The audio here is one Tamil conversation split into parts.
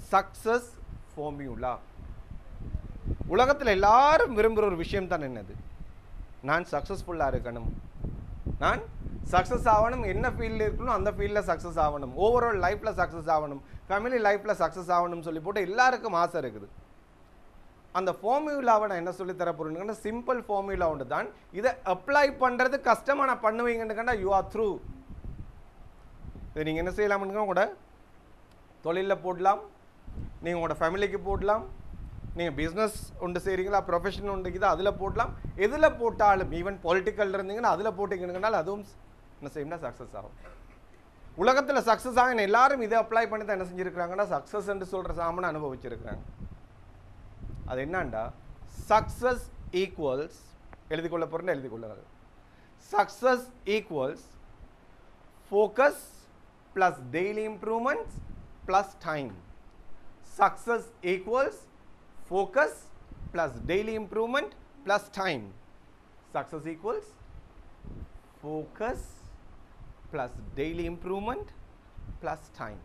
சக்சஸ் ஃபார்மியூலா உலகத்தில் எல்லாரும் விரும்புகிற ஒரு விஷயம் தான் என்னது நான் சக்ஸஸ்ஃபுல்லாக இருக்கணும் நான் சக்ஸஸ் ஆகணும் என்ன ஃபீல்டில் இருக்கணும் அந்த ஃபீல்டில் சக்ஸஸ் ஆகணும் ஓவரால் லைஃப்பில் சக்ஸஸ் ஆகணும் ஃபேமிலி லைஃப்பில் சக்ஸஸ் ஆகணும்னு சொல்லி போட்டு எல்லாருக்கும் ஆசை இருக்குது அந்த ஃபார்முலாவை நான் என்ன சொல்லி தர போறேன்னா சிம்பிள் ஃபார்முலா ஒன்று தான் இதை அப்ளை பண்ணுறது கஷ்டமாக நான் பண்ணுவீங்கன்னு கண்டா யூ ஆர் த்ரூ இதை நீங்கள் என்ன செய்யலாம்னு கூட தொழிலில் போடலாம் நீங்கள் உங்களோட ஃபேமிலிக்கு போடலாம் நீங்கள் பிஸ்னஸ் ஒன்று செய்கிறீங்களா ப்ரொஃபஷன் ஒன்று இருக்குது அதில் போடலாம் எதில் போட்டாலும் ஈவன் பொலிட்டிக்கல் இருந்தீங்கன்னா அதில் போட்டிங்கன்னாலும் அதுவும் என்ன செய்யும்னா சக்ஸஸ் ஆகும் உலகத்தில் சக்ஸஸ் ஆகின எல்லாரும் இதை அப்ளை பண்ணி தான் என்ன செஞ்சுருக்கிறாங்கன்னா சக்ஸஸ் என்று சொல்கிற சாமனை அனுபவிச்சிருக்கிறாங்க அது என்னண்டா சக்ஸஸ் ஈக்குவல்ஸ் எழுதிக்கொள்ள போகிறேன்னு எழுதிக்கொள்ளுங்கள் success equals focus plus daily improvements plus time success equals focus plus daily improvement plus time success equals focus plus daily improvement plus time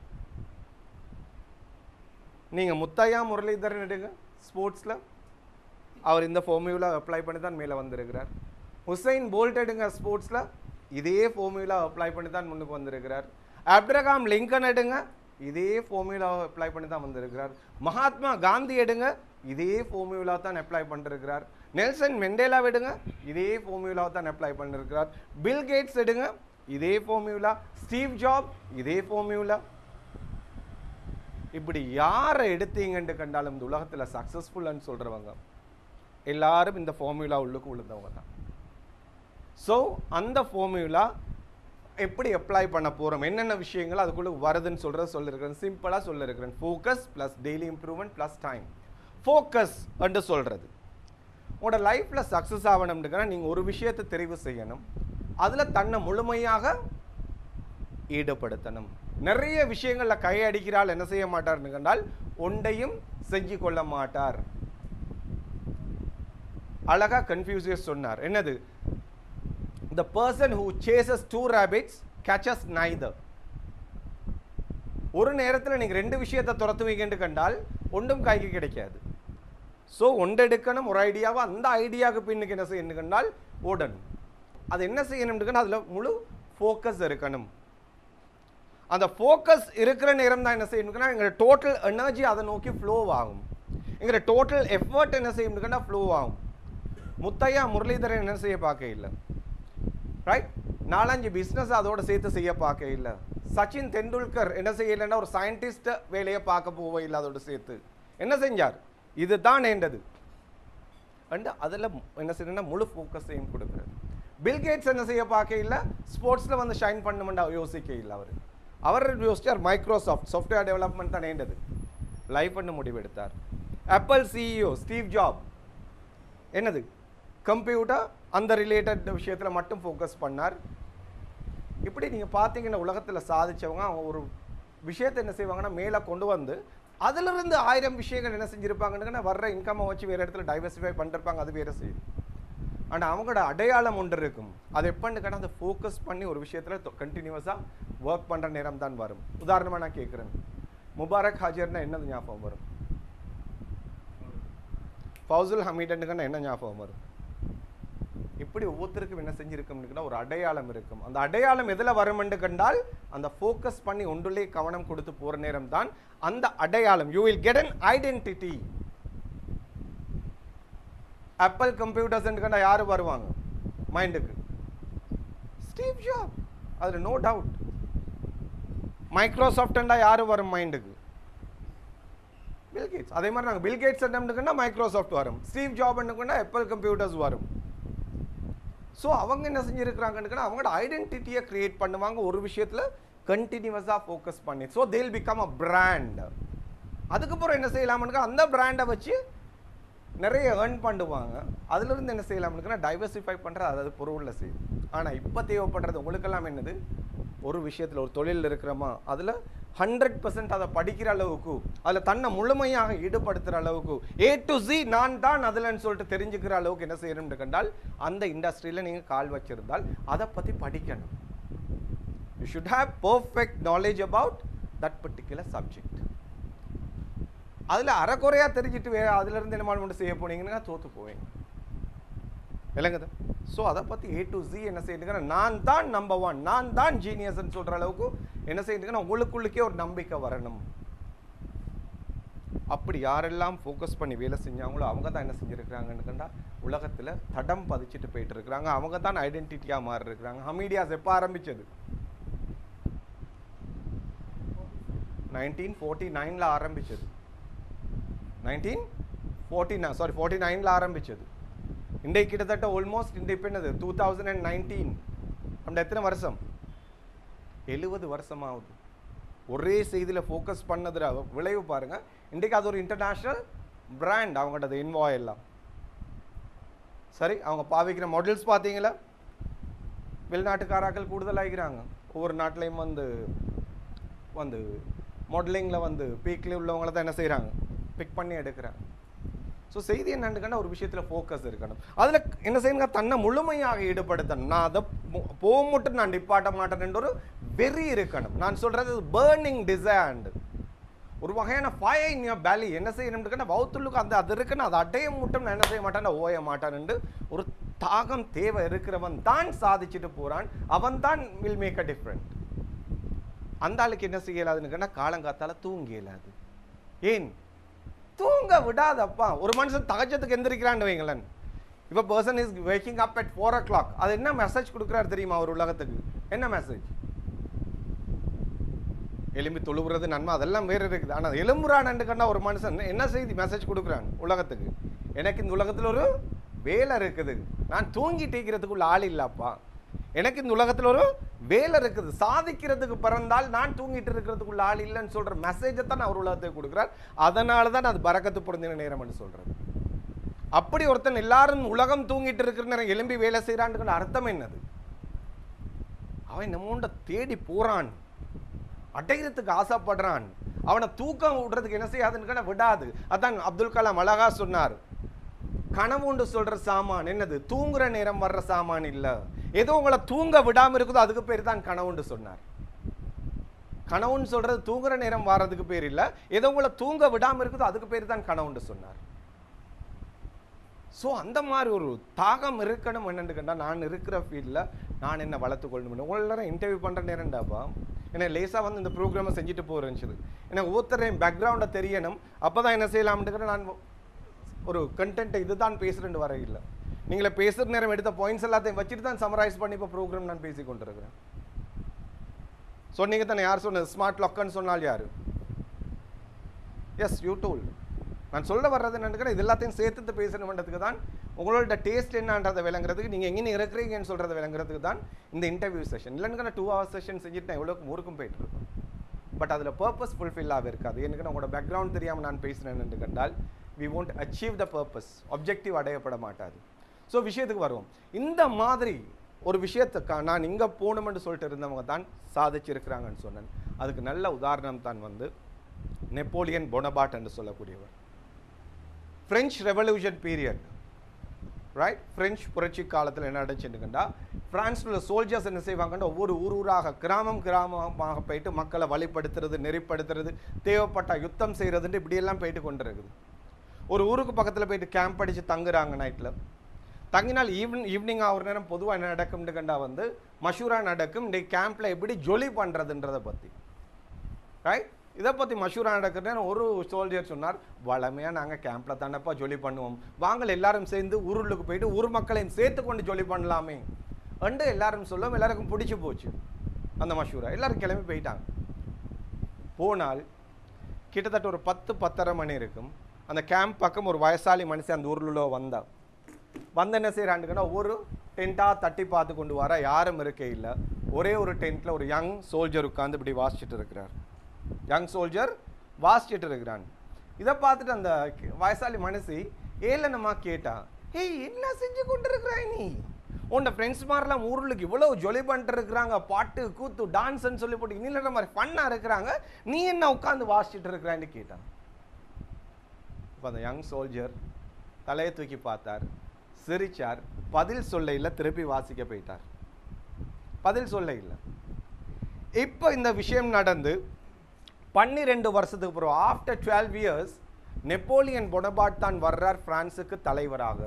நீங்க முத்தையா முரளிதரன் எடுங்க ஸ்போர்ட்ஸ்ல அவர் இந்த ஃபார்முலா அப்ளை பண்ணி தான் மேலே வந்திருக்கிறார் ஹுசைன் போல்ட் எடுங்க ஸ்போர்ட்ஸ்ல இதே ஃபார்முலா அப்ளை பண்ணி தான் முன்னுக்கு வந்திருக்கிறார் அப்ரகாம் லிங்கன் எடுங்க இதே ஃபார்முலா அப்ளை பண்ணி தான் வந்திருக்கிறார் மகாத்மா காந்தி எடுங்க இதே ஃபார்முலா தான் அப்ளை பண்ணிருக்கிறார் நெல்சன் மெண்டேலா எடுங்க இதே ஃபார்முலா தான் அப்ளை பண்ணிருக்கிறார் பில் கேட்ஸ் எடுங்க இதே ஃபார்முலா ஸ்டீவ் ஜாப் இதே ஃபார்முலா இப்படி யாரை எடுத்தீங்கன்னு கண்டாலும் இந்த உலகத்தில் சக்ஸஸ்ஃபுல்னு சொல்கிறவங்க எல்லாரும் இந்த ஃபார்முலா உள்ளுக்கு விழுந்தவங்க தான் ஸோ அந்த ஃபார்முலா எப்படி அப்ளை பண்ண போகிறோம் என்னென்ன விஷயங்கள் அதுக்குள்ளே வருதுன்னு சொல்கிறத சொல்லியிருக்கிறேன் சிம்பிளாக சொல்லியிருக்கிறேன் focus plus daily improvement plus time focus என்று சொல்கிறது உங்களோட லைஃப்பில் சக்ஸஸ் ஆகணும்னுக்குன்னா நீங்கள் ஒரு விஷயத்தை தெரிவு செய்யணும் அதில் தன்னை முழுமையாக ஈடுபடுத்தணும் நிறைய விஷயங்களில் கை அடிக்கிறாள் என்ன செய்ய மாட்டார்னு கண்டால் ஒன்றையும் செஞ்சு கொள்ள மாட்டார் அழகா கன்ஃபியூசியஸ் சொன்னார் என்னது the person who chases two rabbits catches neither ஒரு நேரத்தில் நீங்கள் ரெண்டு விஷயத்தை துரத்துவீங்கன்னு கண்டால் ஒன்றும் கைக்கு கிடைக்காது ஸோ ஒன்றெடுக்கணும் ஒரு ஐடியாவை அந்த ஐடியாவுக்கு பின்னுக்கு என்ன செய்யணும் கண்டால் ஓடணும் அது என்ன செய்யணும்னு அதில் முழு ஃபோக்கஸ் இருக்கணும் அந்த ஃபோக்கஸ் இருக்கிற நேரம் தான் என்ன செய்யணும்னா எங்களோட டோட்டல் எனர்ஜி அதை நோக்கி ஃப்ளோ ஆகும் எங்களோட டோட்டல் எஃபர்ட் என்ன செய்யணும்னா ஃப்ளோ ஆகும் முத்தையா முரளிதரன் என்ன செய்ய பார்க்க இல்லை ரைட் நாலஞ்சு பிஸ்னஸ் அதோட சேர்த்து செய்ய பார்க்க இல்லை சச்சின் தெண்டுல்கர் என்ன செய்யலைன்னா ஒரு சயின்டிஸ்ட் வேலையை பார்க்க போவே இல்லை அதோட சேர்த்து என்ன செஞ்சார் இதுதான் ஏண்டது அண்ட் அதில் என்ன செய்யணும்னா முழு ஃபோக்கஸையும் கொடுக்குறது பில் கேட்ஸ் என்ன செய்ய பார்க்க இல்லை ஸ்போர்ட்ஸில் வந்து ஷைன் பண்ணுமெண்டா யோசிக்க இல்லை அவர் அவர் யோசிச்சார் மைக்ரோசாஃப்ட் சாஃப்ட்வேர் டெவலப்மெண்ட் தான் ஏண்டது லைஃப் பண்ண முடிவெடுத்தார் ஆப்பிள் சிஇஓ ஸ்டீவ் ஜாப் என்னது கம்ப்யூட்டர் அந்த ரிலேட்டட் விஷயத்தில் மட்டும் ஃபோக்கஸ் பண்ணார் இப்படி நீங்கள் பார்த்தீங்கன்னா உலகத்தில் சாதிச்சவங்க அவங்க ஒரு விஷயத்தை என்ன செய்வாங்கன்னா மேலே கொண்டு வந்து அதிலிருந்து ஆயிரம் விஷயங்கள் என்ன செஞ்சுருப்பாங்கன்னா வர்ற இன்கம்மை வச்சு வேறு இடத்துல டைவர்சிஃபை பண்ணிருப்பாங்க அது வேறு செய்யும் ஆனால் அவங்களோட அடையாளம் ஒன்று இருக்கும் அது எப்பன்னு கேட்டால் அதை ஃபோக்கஸ் பண்ணி ஒரு விஷயத்தில் கண்டினியூஸாக ஒர்க் பண்ணுற நேரம் தான் வரும் உதாரணமாக நான் கேட்குறேன் முபாரக் ஹாஜர்னா என்னது ஞாபகம் வரும் ஃபவுசுல் ஹமீடனுக்குன்னா என்ன ஞாபகம் வரும் இப்படி ஒவ்வொருத்தருக்கும் என்ன செஞ்சிருக்கும்னு ஒரு அடையாளம் இருக்கும் அந்த அடையாளம் எதில் வருமென்று கண்டால் அந்த ஃபோக்கஸ் பண்ணி ஒன்றுலே கவனம் கொடுத்து போகிற நேரம் தான் அந்த அடையாளம் you will get an identity Apple computers கண்டா யார் வருவாங்க மைண்டுக்கு ஸ்டீவ் ஜாப் அதில் நோ டவுட் மைக்ரோசாஃப்ட்ண்டா யார் வரும் மைண்டுக்கு பில்கேட்ஸ் அதே மாதிரி நாங்கள் பில்கேட்ஸ் என்னம்னுக்குன்னா மைக்ரோசாஃப்ட் வரும் ஸ்டீவ் ஜாப் என்னக்குன்னா ஆப்பிள் கம்ப்யூட்டர்ஸ் வரும் ஸோ அவங்க என்ன செஞ்சுருக்கிறாங்கன்னு அவங்களோட ஐடென்டிட்டியை கிரியேட் பண்ணுவாங்க ஒரு விஷயத்தில் கண்டினியூஸாக ஃபோக்கஸ் பண்ணி ஸோ தேல் பிகம் அ பிராண்ட் அதுக்கப்புறம் என்ன செய்யலாம்னு அந்த பிராண்டை வச்சு நிறைய ஏர்ன் பண்ணுவாங்க அதுலேருந்து என்ன செய்யலாம்னுக்குன்னா டைவர்சிஃபை பண்ணுறது அதாவது பொருளில் செய்யும் ஆனால் இப்போ தேவைப்படுறது உங்களுக்கெல்லாம் என்னது ஒரு விஷயத்தில் ஒரு தொழில் இருக்கிறோமா அதில் ஹண்ட்ரட் பர்சன்ட் அதை படிக்கிற அளவுக்கு அதில் தன்னை முழுமையாக ஈடுபடுத்துகிற அளவுக்கு ஏ டு ஜி நான் தான் அதில்னு சொல்லிட்டு தெரிஞ்சுக்கிற அளவுக்கு என்ன செய்யணும்னு கண்டால் அந்த இண்டஸ்ட்ரியில் நீங்கள் கால் வச்சிருந்தால் அதை பற்றி படிக்கணும் you should have perfect knowledge about that particular subject அதில் அரைக்குறையாக தெரிஞ்சிட்டு வே அதுலேருந்து என்ன மட்டும் செய்ய போனீங்கன்னா தோற்று போவீங்க விளங்குது ஸோ அதை பற்றி ஏ டு ஜி என்ன செய்யுதுங்கன்னா நான் தான் நம்பர் ஒன் நான் தான் ஜீனியஸ்ன்னு சொல்கிற அளவுக்கு என்ன செய்யுதுங்கன்னா உங்களுக்குள்ளுக்கே ஒரு நம்பிக்கை வரணும் அப்படி யாரெல்லாம் ஃபோக்கஸ் பண்ணி வேலை செஞ்சாங்களோ அவங்க தான் என்ன செஞ்சுருக்கிறாங்கன்னு கண்டா உலகத்தில் தடம் பதிச்சுட்டு போயிட்டு இருக்கிறாங்க அவங்க தான் ஐடென்டிட்டியாக மாறி இருக்கிறாங்க ஹமீடியாஸ் எப்போ ஆரம்பிச்சது நைன்டீன் ஃபோர்ட்டி நைனில் ஆரம்பிச்சது நைன்டீன் ஃபோர்ட்டி சாரி ஃபோர்ட்டி நைனில் ஆரம்பிச்சது இன்றைக்கு கிட்டத்தட்ட ஆல்மோஸ்ட் இன்றைக்கு என்னது டூ தௌசண்ட் அண்ட் நைன்டீன் அந்த எத்தனை வருஷம் எழுபது வருஷமாகுது ஒரே செய்தியில் ஃபோக்கஸ் பண்ணதுல விளைவு பாருங்க இன்றைக்கு அது ஒரு இன்டர்நேஷ்னல் பிராண்ட் அவங்களோட இன்வாய் எல்லாம் சரி அவங்க பாவிக்கிற மாடல்ஸ் பார்த்தீங்களா வெளிநாட்டுக்காராக்கள் கூடுதலாகிறாங்க ஒவ்வொரு நாட்டிலையும் வந்து வந்து மாடலிங்கில் வந்து பீக்கில் உள்ளவங்கள தான் என்ன செய்கிறாங்க பிக் பண்ணி எடுக்கிறாங்க ஸோ செய்தி என்னன்னு ஒரு விஷயத்தில் ஃபோக்கஸ் இருக்கணும் அதில் என்ன செய்யணுங்க தன்னை முழுமையாக ஈடுபடுத்தணும் நான் அதை மு- போக மட்டும் நான் நிப்பாட்ட மாட்டேன் ஒரு வெறி இருக்கணும் நான் சொல்கிறது பேர்னிங் டிசைண்ட் ஒரு வகையான ஃபயர் இன் யோர் பேலி என்ன செய்யணும்னு வவுத்துள்ளுக்கு அந்த அது இருக்குன்னு அதை அடைய மட்டும் நான் என்ன செய்ய மாட்டேன் ஓய மாட்டான்னு ஒரு தாகம் தேவை இருக்கிறவன் தான் சாதிச்சுட்டு போறான் அவன் தான் வில் மேக் அ டிஃப்ரெண்ட் அந்த ஆளுக்கு என்ன செய்யலாதுன்னு கேட்டா காலங்காத்தால தூங்க இயலாது ஏன் தூங்க விடாதப்பா ஒரு மனுஷன் தகச்சத்துக்கு எந்திரிக்கிறான்னு வைங்களேன் இப்போ person is waking up at four o'clock அது என்ன மெசேஜ் கொடுக்குறாரு தெரியுமா ஒரு உலகத்துக்கு என்ன மெசேஜ் எலும்பி தொழுவுறது நன்மை அதெல்லாம் வேறு இருக்குது ஆனால் எலும்புறான்னு கண்டா ஒரு மனுஷன் என்ன செய்தி மெசேஜ் கொடுக்குறான் உலகத்துக்கு எனக்கு இந்த உலகத்தில் ஒரு வேலை இருக்குது நான் தூங்கி டீக்கிறதுக்குள்ள ஆள் இல்லப்பா எனக்கு இந்த உலகத்தில் ஒரு வேலை இருக்குது சாதிக்கிறதுக்கு பிறந்தால் நான் தூங்கிட்டு இருக்கிறதுக்குள்ள ஆள் இல்லைன்னு சொல்ற மெசேஜை தான் அவர் உலகத்துக்கு கொடுக்குறார் அதனால தான் அது பறக்கத்து பொருந்தின நேரம்னு சொல்றது அப்படி ஒருத்தன் எல்லாரும் உலகம் தூங்கிட்டு இருக்கிற நேரம் எலும்பி வேலை செய்கிறான்னு அர்த்தம் என்னது அவன் நம்மோண்ட தேடி போறான் அடைகிறதுக்கு ஆசைப்படுறான் அவனை தூக்கம் விடுறதுக்கு என்ன செய்யாதுன்னு விடாது அதான் அப்துல் கலாம் அழகா சொன்னார் கனவுண்டு சொல்ற சாமான் என்னது தூங்குற நேரம் வர்ற சாமான் இல்ல ஏதோ உங்களை தூங்க விடாம இருக்குதோ அதுக்கு பேர் தான் கனவுண்டு சொன்னார் கனவுன்னு சொல்றது தூங்குற நேரம் வர்றதுக்கு பேர் இல்ல ஏதோ உங்களை தூங்க விடாம இருக்குதோ அதுக்கு பேர் தான் கனவுண்டு சொன்னார் ஸோ அந்த மாதிரி ஒரு தாகம் இருக்கணும் என்னன்னு கேட்டால் நான் இருக்கிற ஃபீல்டில் நான் என்ன வளர்த்து கொள்ளணும் உங்களை நேரம் இன்டர்வியூ பண்ணுற நேரம்டாப்பா ஏன்னா லேசாக வந்து இந்த ப்ரோக்ராமை செஞ்சுட்டு போகிறேன்னு எனக்கு ஒருத்தர் பேக்ரவுண்டை தெரியணும் அப்போ தான் என்ன செய்யலாம்னு நான் ஒரு கண்டென்ட்டை இதுதான் பேசுகிறேன்னு வர இல்லை நீங்களே பேசுகிற நேரம் எடுத்த பாயிண்ட்ஸ் எல்லாத்தையும் வச்சுட்டு தான் சமரைஸ் பண்ணி இப்போ ப்ரோக்ராம் நான் பேசி கொண்டிருக்கிறேன் சொன்னீங்க தானே யார் சொன்னது ஸ்மார்ட் லாக்குன்னு சொன்னால் யார் எஸ் யூ டூல் நான் சொல்ல வர்றது என்னன்னு இது எல்லாத்தையும் சேர்த்து பேசணுன்றதுக்கு தான் உங்களோட டேஸ்ட் என்னன்றதை விளங்குறதுக்கு நீங்கள் எங்கே இருக்கிறீங்கன்னு சொல்கிறத விளங்குறதுக்கு தான் இந்த இன்டர்வியூ செஷன் இல்லைன்னு டூ ஹவர்ஸ் செஷன் செஞ்சுட்டு நான் எவ்வளோக்கு ஊருக்கும் போயிட்டு இருக்கேன் பட் அதில் பர்பஸ் ஃபுல்ஃபில்லாக இருக்காது எனக்கு உங்களோட பேக்ரவுண்ட் தெரியாமல் நான் பேசுகிறேன்னு கண்டால் we won't achieve the purpose objective அடையப்பட மாட்டாது ஸோ விஷயத்துக்கு வருவோம் இந்த மாதிரி ஒரு விஷயத்துக்கா நான் இங்கே போகணும்னு சொல்லிட்டு இருந்தவங்க தான் சாதிச்சிருக்கிறாங்கன்னு சொன்னேன் அதுக்கு நல்ல உதாரணம் தான் வந்து நெப்போலியன் பொனபாட் என்று சொல்லக்கூடியவர் French revolution period right French புரட்சி காலத்தில் என்ன நடந்துச்சுட்டுக்கண்டா பிரான்ஸில் உள்ள சோல்ஜர்ஸ் என்ன செய்வாங்கன்னா ஒவ்வொரு ஊர் ஊராக கிராமம் கிராமமாக போயிட்டு மக்களை வழிப்படுத்துறது நெறிப்படுத்துறது தேவைப்பட்ட யுத்தம் செய்கிறதுன்ட்டு இப்படியெல்லாம் போயிட்டு கொண்டு இருக்குது ஒரு ஊருக்கு பக்கத்தில் போயிட்டு கேம்ப் அடித்து தங்குறாங்க நைட்டில் தங்கினால் ஈவினிங் ஈவினிங் ஆகிற நேரம் பொதுவாக என்ன நடக்கும்னு கண்டா வந்து மஷூரா நடக்கும் இந்த கேம்பில் எப்படி ஜொலி பண்ணுறதுன்றதை பற்றி ரைட் இதை பற்றி மஷூரா நடக்கிற நேரம் ஒரு சோல்ஜர் சொன்னார் வளமையாக நாங்கள் கேம்பில் தானப்பா ஜொலி பண்ணுவோம் வாங்கள் எல்லாரும் சேர்ந்து ஊருளுக்கு போயிட்டு ஊர் மக்களையும் சேர்த்து கொண்டு ஜொலி பண்ணலாமே அண்டு எல்லாரும் சொல்லும் எல்லாருக்கும் பிடிச்சி போச்சு அந்த மஷூரா எல்லாரும் கிளம்பி போயிட்டாங்க போனால் கிட்டத்தட்ட ஒரு பத்து பத்தரை மணி இருக்கும் அந்த கேம்ப் பக்கம் ஒரு வயசாளி மனுஷன் அந்த ஊர்ல வந்தா வந்து என்ன செய்யறாண்டுங்கன்னா ஒரு டென்ட்டா தட்டி பார்த்து கொண்டு வர யாரும் இருக்கே இல்லை ஒரே ஒரு டென்ட்ல ஒரு யங் சோல்ஜர் உட்கார்ந்து இப்படி வாசிச்சுட்டு இருக்கிறார் யங் சோல்ஜர் வாசிச்சுட்டு இருக்கிறான் இதை பார்த்துட்டு அந்த கி- வயசாளி மனுஷி ஏளனமா கேட்டா ஏய் என்ன செஞ்சு கொண்டு இருக்கிறாய் நீ உன்ட ஃப்ரெண்ட்ஸ் மாதிரிலாம் ஊருக்கு இவ்வளவு ஜொலி பண்ணிட்டு இருக்கிறாங்க பாட்டு கூத்து டான்ஸ்ன்னு சொல்லி போட்டு இன்னில மாதிரி ஃபன்னாக இருக்கிறாங்க நீ என்ன உட்காந்து வாசிச்சுட்டு இருக்கிறான்னு கேட்டான் இப்போ அந்த யங் சோல்ஜர் தலையை தூக்கி பார்த்தார் சிரிச்சார் பதில் சொல்ல இல்லை திருப்பி வாசிக்க போயிட்டார் பதில் சொல்ல இல்லை இப்போ இந்த விஷயம் நடந்து பன்னிரெண்டு வருஷத்துக்கு அப்புறம் after twelve years Napoleon Bonaparte தான் வர்றார் பிரான்சுக்கு தலைவராக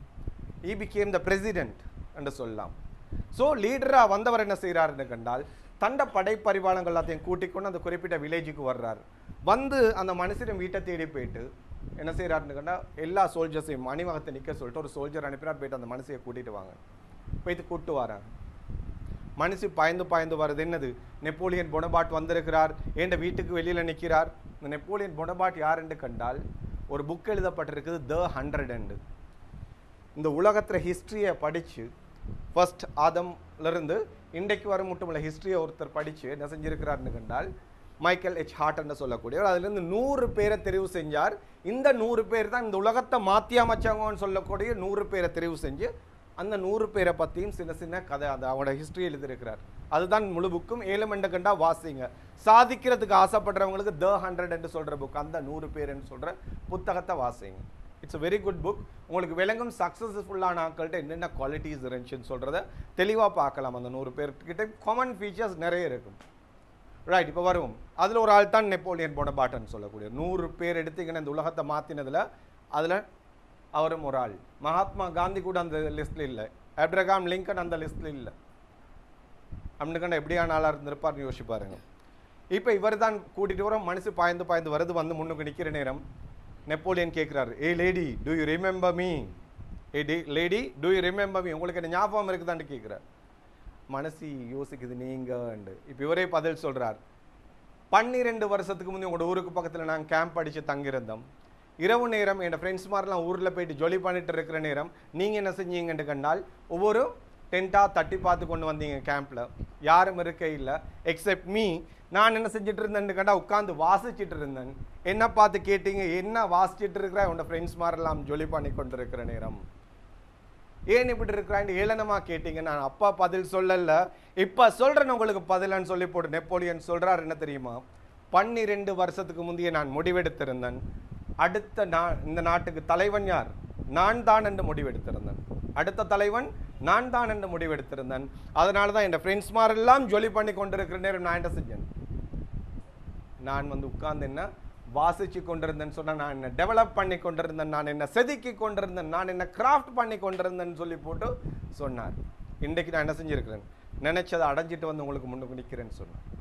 ஈ became த பிரசிடென்ட் என்று சொல்லலாம் ஸோ லீடராக வந்தவர் என்ன செய்கிறாருன்னு கண்டால் தண்ட படைப்பரிவாளங்கள் எல்லாத்தையும் கூட்டிக் கொண்டு அந்த குறிப்பிட்ட வில்லேஜுக்கு வர்றார் வந்து அந்த மனுஷன் வீட்டை தேடி போயிட்டு என்ன செய்கிறாருன்னு கண்டால் எல்லா சோல்ஜர்ஸையும் அணிவகத்தை நிற்க சொல்லிட்டு ஒரு சோல்ஜர் அனுப்பினார் போயிட்டு அந்த மனுஷையை கூட்டிட்டு வாங்க போயிட்டு கூட்டு வராங்க மனுஷி பாய்ந்து பாய்ந்து வருது என்னது நெப்போலியன் பொனபாட் வந்திருக்கிறார் என்ற வீட்டுக்கு வெளியில நிற்கிறார் இந்த நெப்போலியன் பொனபாட் யார் என்று கண்டால் ஒரு புக் எழுதப்பட்டிருக்குது த ஹண்ட்ரட் அண்டு இந்த உலகத்துல ஹிஸ்ட்ரியை படிச்சு ஃபர்ஸ்ட் ஆதம்லேருந்து இன்றைக்கு வர மட்டும் இல்லை ஹிஸ்ட்ரியை ஒருத்தர் படிச்சு என்ன செஞ்சிருக்கிறார்னு கண்டால் மைக்கேல் எச் ஹார்ட் என்று சொல்லக்கூடியவர் அதுலேருந்து நூறு பேரை தெரிவு செஞ்சார் இந்த நூறு பேர் தான் இந்த உலகத்தை மாற்றி அமைச்சவங்கன்னு சொல்லக்கூடிய நூறு பேரை தெரிவு செஞ்சு அந்த நூறு பேரை பற்றியும் சின்ன சின்ன கதை அது அவனோட ஹிஸ்ட்ரி எழுதியிருக்கிறார் அதுதான் முழு புக்கும் ஏழு மண்ட கண்டா வாசிங்க சாதிக்கிறதுக்கு ஆசைப்படுறவங்களுக்கு த ஹண்ட்ரட் என்று சொல்கிற புக் அந்த நூறு பேருன்னு சொல்கிற புத்தகத்தை வாசிங்க it's a very good book உங்களுக்கு விளங்கும் சக்ஸஸ்ஃபுல்லான ஆட்கள்கிட்ட என்னென்ன குவாலிட்டிஸ் இருந்துச்சுன்னு சொல்கிறத தெளிவாக பார்க்கலாம் அந்த நூறு பேர்கிட்ட காமன் ஃபீச்சர்ஸ் நிறைய இருக்கும் ரைட் இப்போ வருவோம் அதில் ஒரு ஆள் தான் நெப்போலியன் போனபாட்டன் சொல்லக்கூடிய நூறு பேர் எடுத்தீங்கன்னா இந்த உலகத்தை மாற்றினதில் அதில் அவரும் ஒரு ஆள் மகாத்மா காந்தி கூட அந்த லிஸ்ட்டில் இல்லை அப்ரகாம் லிங்கன் அந்த லிஸ்ட்டில் இல்லை அப்படின்னா எப்படியான ஆளாக இருந்திருப்பார்னு யோசிச்சு பாருங்க இப்போ இவர் தான் கூட்டிகிட்டு வரோம் மனசு பாய்ந்து பாய்ந்து வருது வந்து முன்னுக்கு நிற்கிற நேரம் நெப்போலியன் கேட்குறாரு a lady do you remember me a the lady do you remember me உங்களுக்கு என்ன ஞாபகம் இருக்குதான்னு கேட்குறார் மனசு யோசிக்குது நீங்கண்டு இப்போ இவரே பதில் சொல்றார் பன்னிரெண்டு வருஷத்துக்கு முந்தைய உங்களோட ஊருக்கு பக்கத்தில் நாங்கள் கேம்ப் அடித்து தங்கியிருந்தோம் இரவு நேரம் என் ஃப்ரெண்ட்ஸ் மாதிரிலாம் ஊரில் போயிட்டு ஜொலி பண்ணிட்டு இருக்கிற நேரம் நீங்கள் என்ன செஞ்சீங்கன்னு கண்டால் ஒவ்வொரு டென்ட்டாக தட்டி பார்த்து கொண்டு வந்தீங்க கேம்பில் யாரும் இருக்க இல்லை எக்ஸெப்ட் மீ நான் என்ன செஞ்சுட்டு இருந்தேன்னு கண்டா உட்காந்து வாசிச்சுட்டு இருந்தேன் என்ன பார்த்து கேட்டீங்க என்ன வாசிச்சுட்டு இருக்கிற உன்னோட ஃப்ரெண்ட்ஸ் மாதிரிலாம் ஜொலி பண்ணி கொண்டு இருக்கிற நேரம் ஏன் இப்படி இருக்கிறான்னு ஏளனமா கேட்டீங்க நான் அப்பா பதில் சொல்லல இப்ப சொல்றேன் உங்களுக்கு பதிலன்னு சொல்லி போட்டு நெப்போலியன் சொல்றாரு என்ன தெரியுமா பன்னிரெண்டு வருஷத்துக்கு முந்தைய நான் முடிவெடுத்திருந்தேன் அடுத்த நா இந்த நாட்டுக்கு தலைவன் யார் நான் தான் என்று முடிவெடுத்திருந்தேன் அடுத்த தலைவன் நான் தான் என்று முடிவெடுத்திருந்தேன் அதனால தான் என் ஃப்ரெண்ட்ஸ் மாதிரிலாம் ஜொலி பண்ணி கொண்டிருக்கிற நேரம் நான் என்ன செஞ்சேன் நான் வந்து உட்கார்ந்து என்ன வாசிச்சு கொண்டிருந்தேன்னு சொன்னா நான் என்ன டெவலப் பண்ணி கொண்டிருந்தேன் நான் என்ன செதுக்கி கொண்டிருந்தேன் நான் என்ன கிராஃப்ட் பண்ணி கொண்டிருந்தேன்னு சொல்லி போட்டு சொன்னார் இன்றைக்கு நான் என்ன செஞ்சிருக்கிறேன் நினைச்சதை அடைஞ்சிட்டு வந்து உங்களுக்கு முன்னுக்கு நிற்கிறேன்னு சொன்னேன்